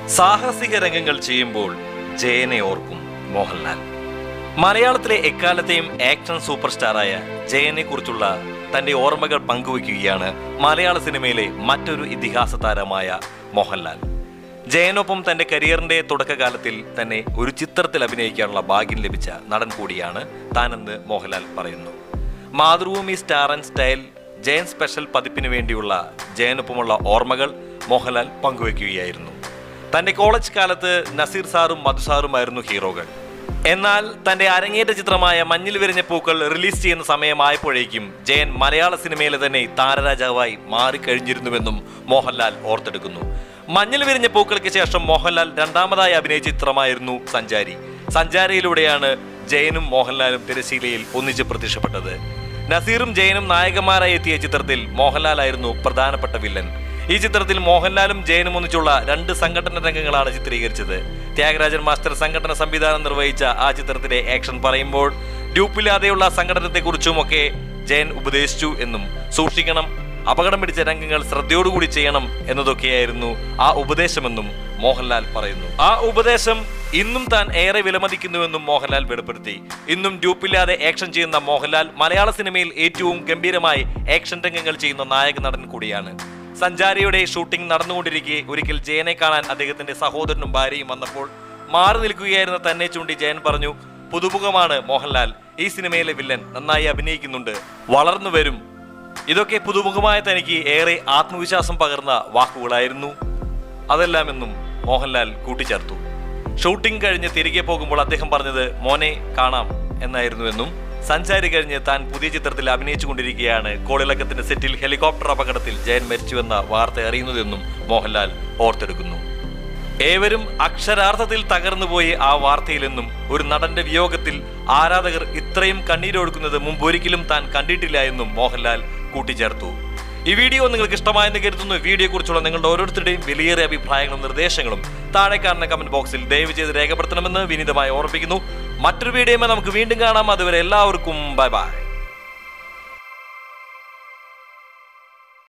സാഹസിക രംഗങ്ങൾ ചെയ്യുമ്പോൾ ജയനെ ഓർക്കും മോഹൻലാൽ മലയാളത്തിലെ എക്കാലത്തെയും ആക്ഷൻ സൂപ്പർ സ്റ്റാറായ ജയനെ കുറിച്ചുള്ള തന്റെ ഓർമ്മകൾ പങ്കുവയ്ക്കുകയാണ് മലയാള സിനിമയിലെ മറ്റൊരു ഇതിഹാസ താരമായ മോഹൻലാൽ ജയനൊപ്പം തന്റെ കരിയറിന്റെ തുടക്കകാലത്തിൽ തന്നെ ഒരു ചിത്രത്തിൽ അഭിനയിക്കാനുള്ള ഭാഗ്യം ലഭിച്ച നടൻ കൂടിയാണ് താനെന്ന് മോഹൻലാൽ പറയുന്നു Mathrubhumi star and style Jayan special പതിപ്പിന് വേണ്ടിയുള്ള ജയനൊപ്പമുള്ള ഓർമ്മകൾ മോഹൻലാൽ പങ്കുവയ്ക്കുകയായിരുന്നു തന്റെ കോളേജ് കാലത്ത് നസീർ സാറും മധു സാറുമായിരുന്നു ഹീറോകൾ എന്നാൽ തന്റെ അരങ്ങേറ്റ ചിത്രമായ മഞ്ഞിൽ വിരിഞ്ഞ പൂക്കൾ റിലീസ് ചെയ്യുന്ന സമയമായപ്പോഴേക്കും ജയൻ മലയാള സിനിമയിലെ തന്നെ താരരാജാവായി മാറിക്കഴിഞ്ഞിരുന്നുവെന്നും മോഹൻലാൽ ഓർത്തെടുക്കുന്നു മഞ്ഞിൽ വിരിഞ്ഞ പൂക്കൾക്ക് ശേഷം മോഹൻലാൽ രണ്ടാമതായി അഭിനയിച്ച ചിത്രമായിരുന്നു സഞ്ചാരി സഞ്ചാരിയിലൂടെയാണ് ജയനും മോഹൻലാലും തിരശീലയിൽ ഒന്നിച്ച് പ്രത്യക്ഷപ്പെട്ടത് നസീറും ജയനും നായകന്മാരായി എത്തിയ ചിത്രത്തിൽ മോഹൻലാലായിരുന്നു പ്രധാനപ്പെട്ട വില്ലൻ ഈ ചിത്രത്തിൽ മോഹൻലാലും ജയനും ഒന്നിച്ചുള്ള രണ്ട് സംഘടന രംഗങ്ങളാണ് ചിത്രീകരിച്ചത് ത്യാഗരാജൻ മാസ്റ്റർ സംഘടന സംവിധാനം നിർവഹിച്ച ആ ചിത്രത്തിലെ ആക്ഷൻ പറയുമ്പോൾ ഡ്യൂപ്പില്ലാതെയുള്ള സംഘടനത്തെക്കുറിച്ചുമൊക്കെ ജയൻ ഉപദേശിച്ചു എന്നും സൂക്ഷിക്കണം അപകടം പിടിച്ച രംഗങ്ങൾ ശ്രദ്ധയോടുകൂടി ചെയ്യണം എന്നതൊക്കെയായിരുന്നു ആ ഉപദേശമെന്നും മോഹൻലാൽ പറയുന്നു ആ ഉപദേശം ഇന്നും താൻ ഏറെ വിലമതിക്കുന്നുവെന്നും മോഹൻലാൽ വെളിപ്പെടുത്തി ഇന്നും ഡ്യൂപ്പില്ലാതെ ആക്ഷൻ ചെയ്യുന്ന മോഹൻലാൽ മലയാള സിനിമയിൽ ഏറ്റവും ഗംഭീരമായി ആക്ഷൻ രംഗങ്ങൾ ചെയ്യുന്ന നായക നടൻ കൂടിയാണ് സഞ്ചാരിയുടെ ഷൂട്ടിംഗ് നടന്നുകൊണ്ടിരിക്കെ ഒരിക്കൽ ജയനെ കാണാൻ അദ്ദേഹത്തിന്റെ സഹോദരനും ഭാര്യയും വന്നപ്പോൾ മാറി നിൽക്കുകയായിരുന്ന തന്നെ ചൂണ്ടി ജയൻ പറഞ്ഞു പുതുമുഖമാണ് മോഹൻലാൽ ഈ സിനിമയിലെ വില്ലൻ നന്നായി അഭിനയിക്കുന്നുണ്ട് വളർന്നു വരും ഇതൊക്കെ പുതുമുഖമായ തനിക്ക് ഏറെ ആത്മവിശ്വാസം പകർന്ന വാക്കുകളായിരുന്നു അതെല്ലാം എന്നും മോഹൻലാൽ കൂട്ടിച്ചേർത്തു ഷൂട്ടിംഗ് കഴിഞ്ഞ് തിരികെ പോകുമ്പോൾ അദ്ദേഹം പറഞ്ഞത് മോനെ കാണാം എന്നായിരുന്നുവെന്നും സഞ്ചാരി കഴിഞ്ഞ് താൻ പുതിയ ചിത്രത്തിൽ അഭിനയിച്ചു കൊണ്ടിരിക്കുകയാണ് കോളിളക്കത്തിന്റെ സെറ്റിൽ ഹെലികോപ്റ്റർ അപകടത്തിൽ ജയൻ മരിച്ചുവെന്ന വാർത്ത അറിയുന്നതെന്നും മോഹൻലാൽ ഓർത്തെടുക്കുന്നു ഏവരും അക്ഷരാർത്ഥത്തിൽ തകർന്നുപോയി ആ വാർത്തയിൽ നിന്നും ഒരു നടന്റെ വിയോഗത്തിൽ ആരാധകർ ഇത്രയും കണ്ണീരൊഴുക്കുന്നത് മുമ്പൊരിക്കലും താൻ കണ്ടിട്ടില്ല എന്നും മോഹൻലാൽ കൂട്ടിച്ചേർത്തു ഈ വീഡിയോ നിങ്ങൾക്ക് ഇഷ്ടമായെന്ന് കരുതുന്നു വീഡിയോ കുറിച്ചുള്ള നിങ്ങളുടെ ഓരോരുത്തരുടെയും വിലയേറിയ അഭിപ്രായങ്ങളും നിർദ്ദേശങ്ങളും താഴെ കാണുന്ന കമന്റ് ബോക്സിൽ ദയവ് ചെയ്ത് രേഖപ്പെടുത്തണമെന്ന് വിനീതമായി ഓർമ്മിപ്പിക്കുന്നു മറ്റൊരു വീഡിയോയുമായി നമുക്ക് വീണ്ടും കാണാം അതുവരെ എല്ലാവർക്കും ബൈ ബൈ